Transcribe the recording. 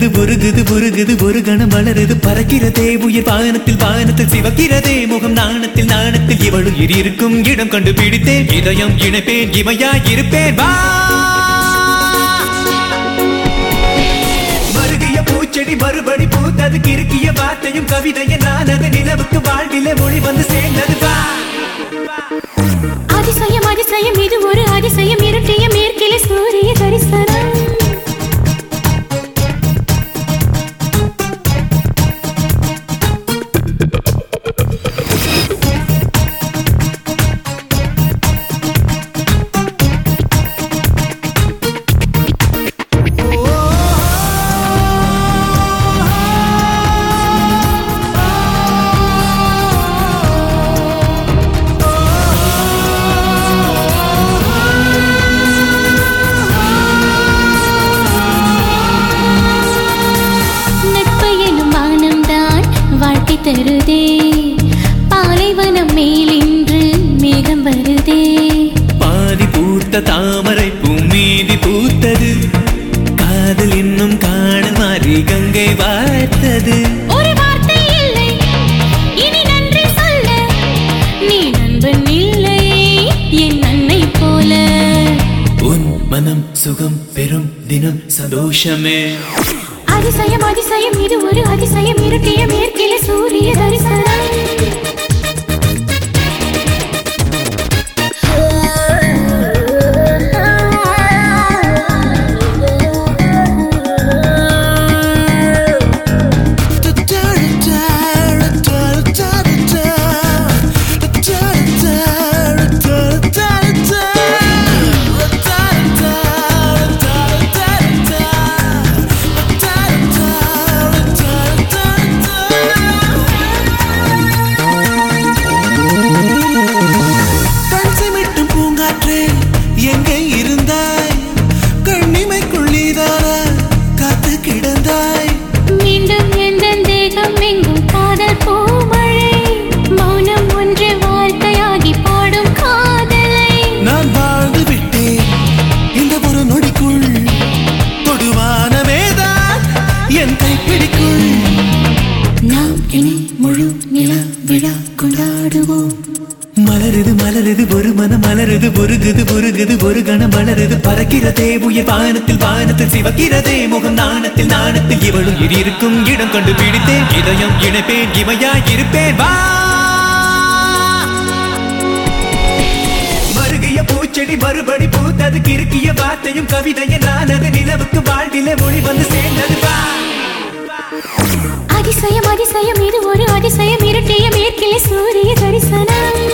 உருகுது உருகுது உருகுது ஒரு கணம் வளருது பறக்கிறதே உயிர் பானத்தில் பானத்தில் சிவக்கிறதே முகம் நாணத்தில் நாணத்தில் இவள் உயிர் இருக்கும் இடம் கண்டுபிடித்தேன் இதயம் இணைப்பேன் இமையாய் இருப்பேன் வா மருகிய பூச்செடி மறுபடி பூத்தது கிறுக்கிய வார்த்தையும் கவிதையும் நான் அது நிலவுக்கு வாழ்விலே மொழி வந்து சேர்ந்தது வா அதிசயம் அதிசயம் இது ஒரு அதிசயம் இருட்டிய மேற்கிலே சூரிய தரிசனம் நட்பு எனும் வானம்தான் வாழ்க்கை தருதே பாலைவனம் மேலின்று மேகம் வருதே பாதி பூத்த தாமரை பூமீதி பூத்தது காதல் இன்னும் காணல் மாறி கங்கை வார்த்தது ஒரு வார்த்தை இல்லை இனி நன்றி சொல்ல நீ நண்பன் இல்லை என் அன்னை போல உன் மனம் சுகம் பெறும் தினம் சந்தோஷமே அதிசயம் அதிசயம் இது ஒரு அதிசயம் இருட்டிய மேற்கிலே சூரிய தரிசனம் கண் சிமிட்டும் பூங்காற்றே எங்கே இருந்தாய் கண்ணிமைக்குள் நீதானா காத்து கிடந்தாய் மீண்டும் எந்த தேகம் எங்கும் காதல் பூமழை மௌனம் ஒன்று வார்த்தையாகி பாடும் காதலை நான் வாழ்ந்து விட்டேன் இந்த ஒரு நொடிக்குள் தொடுவானமேதான் என் கைப்பிடிக்குள் நாம் இனி முழு நில விழா கொண்டாடுவோம் மலருது மலருது ஒரு மனம் மலருது பொருகுது பொருகுது ஒரு கணம் வளருது பறக்கிறதே உயிர் வானத்தில் வானத்தில் சிவக்கிறதே முகம் நாணத்தில் நாணத்தில் இவள் உயிர் இருக்கும் இடம் கண்டு பிடித்தேன் இதயம் இணைப்பேன் இமையாய் இருப்பேன் வா மருகிய பூச்செடி மறுபடி பூத்தது கிறுக்கிய வார்த்தையும் கவிதையும் நான் அது நிலவுக்கு வாழ்விலே மொழி வந்து சேர்ந்தது வா அதிசயம் அதிசயம் இது ஒரு அதிசயம் இருட்டிய மேற்கிலே சூரிய தரிசனம்